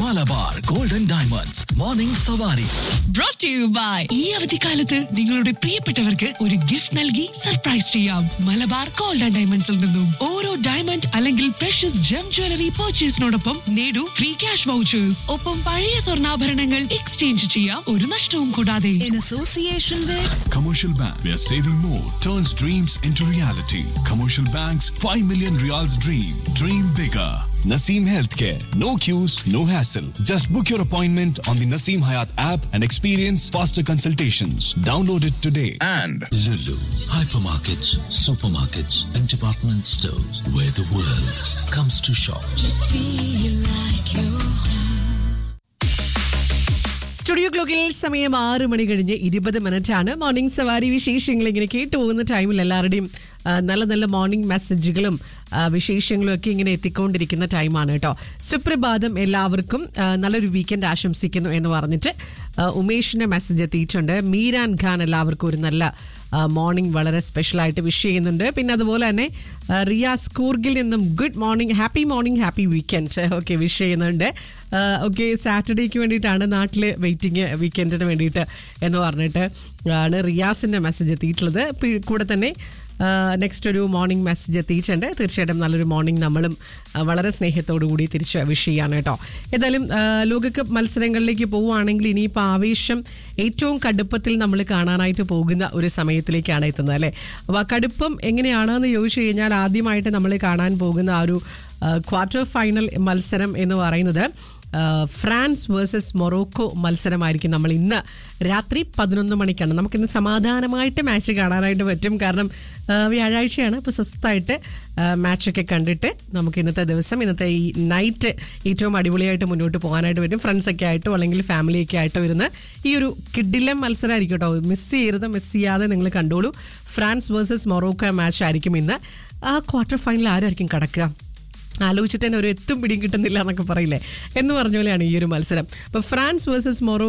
Malabar golden diamonds morning സവാരി brought to you by ഈ അവധിക്കാലത്ത് നിങ്ങളുടെ പ്രിയപ്പെട്ടവർക്ക് ഒരു ഗിഫ്റ്റ് നൽകി സർപ്രൈസ് ചെയ്യാം മലബാർ ഗോൾഡ് ആൻഡ് ഡയമണ്ട്സിൽ നിന്നും ഓരോ ഡയമണ്ട് അല്ലെങ്കിൽ പ്രഷ്യസ് ജം ജ്വല്ലറി പർച്ചേസിനോടൊപ്പം നേടൂ ഫ്രീ ക്യാഷ് വൗച്ചേഴ്സ് ഒപ്പം പഴയ സ്വർണ്ണാഭരണങ്ങൾ എക്സ്ചേഞ്ച് ചെയ്യാം ഒരു നഷ്ടവും കൂടാതെ in association with Commercial Bank, where saving more turns dreams into reality. Commercial Bank's 5 million reals dream. Dream bigger. Naseem Healthcare. No queues, no hassle. Just book your appointment on the Naseem Hayat app and experience faster consultations. Download it today. and Lulu, hypermarkets, supermarkets, and department stores where the world comes to shop. Studio ക്ലോക്കിൽ സമയം ആറ് മണി കഴിഞ്ഞ് ഇരുപത് minute ആണ് morning സവാരി വിശേഷങ്ങൾ ഇങ്ങനെ കേട്ടു പോകുന്ന ടൈമിൽ എല്ലാവരുടെയും ആ, നല്ല നല്ല മോർണിംഗ് മെസ്സേജുകളും ആ, വിശേഷങ്ങളും ഒക്കെ ഇങ്ങനെ എത്തിക്കൊണ്ടിരിക്കുന്ന ടൈമാണ് കേട്ടോ സുപ്രഭാതം എല്ലാവർക്കും ആ, നല്ലൊരു വീക്കെൻഡ് ആശംസിക്കുന്നു എന്ന് പറഞ്ഞിട്ട് ആ, ഉമേഷിന്റെ മെസ്സേജ് എത്തിയിട്ടുണ്ട് മീരാൻ ഖാൻ എല്ലാവർക്കും ഒരു നല്ല മോർണിംഗ് വളരെ സ്പെഷ്യലായിട്ട് വിഷ് ചെയ്യുന്നുണ്ട് പിന്നെ അതുപോലെ തന്നെ ആ, റിയാസ് കൂർഗിൽ നിന്നും good morning happy morning happy weekend okay wish ചെയ്യുന്നുണ്ട് ഓക്കെ സാറ്റർഡേക്ക് വേണ്ടിയിട്ടാണ് നാട്ടിൽ വെയിറ്റിംഗ് വീക്കെൻഡിന് വേണ്ടിയിട്ട് എന്ന് പറഞ്ഞിട്ട് ആണ് റിയാസിൻ്റെ മെസ്സേജ് എത്തിയിട്ടുള്ളത് പി- കൂടെ തന്നെ നെക്സ്റ്റ് ഒരു മോർണിംഗ് മെസ്സേജ് എത്തിയിട്ടുണ്ട് തീർച്ചയായിട്ടും നല്ലൊരു മോർണിംഗ് നമ്മളും ആ, വളരെ സ്നേഹത്തോടു കൂടി തിരിച്ച് വിഷ് ചെയ്യാണ് കേട്ടോ ഏതായാലും ആ, ലോകകപ്പ് മത്സരങ്ങളിലേക്ക് പോവുകയാണെങ്കിൽ ഇനിയിപ്പോൾ ആവേശം ഏറ്റവും കടുപ്പത്തിൽ നമ്മൾ കാണാനായിട്ട് പോകുന്ന ഒരു സമയത്തിലേക്കാണ് എത്തുന്നത് അല്ലേ അപ്പോൾ ആ കടുപ്പം എങ്ങനെയാണെന്ന് ചോദിച്ചു കഴിഞ്ഞാൽ ആദ്യമായിട്ട് നമ്മൾ കാണാൻ പോകുന്ന ആ ഒരു ക്വാർട്ടർ ഫൈനൽ മത്സരം എന്ന് പറയുന്നത് ആ, ഫ്രാൻസ് വേഴ്സസ് മൊറോക്കോ മത്സരമായിരിക്കും നമ്മൾ ഇന്ന് രാത്രി പതിനൊന്ന് മണിക്കാണ് നമുക്കിന്ന് സമാധാനമായിട്ട് മാച്ച് കാണാനായിട്ട് പറ്റും കാരണം ആ, വ്യാഴാഴ്ചയാണ് അപ്പോൾ സ്വസ്ഥമായിട്ട് ആ, മാച്ചൊക്കെ കണ്ടിട്ട് നമുക്ക് ഇന്നത്തെ ദിവസം ഇന്നത്തെ ഈ നൈറ്റ് ഏറ്റവും അടിപൊളിയായിട്ട് മുന്നോട്ട് പോകാനായിട്ട് പറ്റും ഫ്രണ്ട്സൊക്കെ ആയിട്ടോ അല്ലെങ്കിൽ ഫാമിലിയൊക്കെ ആയിട്ടോ ഇരുന്ന് ഈ ഒരു കിഡിലം മത്സരമായിരിക്കും കേട്ടോ മിസ് ചെയ്യരുത് മിസ് ചെയ്യാതെ നിങ്ങൾ കണ്ടോളൂ ഫ്രാൻസ് വേഴ്സസ് മൊറോക്കോ മാച്ച് ആയിരിക്കും ഇന്ന് ആ ക്വാർട്ടർ ഫൈനൽ ആരായിരിക്കും കടക്കുക ആലോചിച്ചിട്ട് തന്നെ ഒരു എത്തും പിടിയും കിട്ടുന്നില്ല എന്നൊക്കെ പറയില്ലേ എന്ന് പറഞ്ഞ പോലെയാണ് ഈ ഒരു മത്സരം അപ്പോൾ ഫ്രാൻസ് വേഴ്സസ് മൊറോ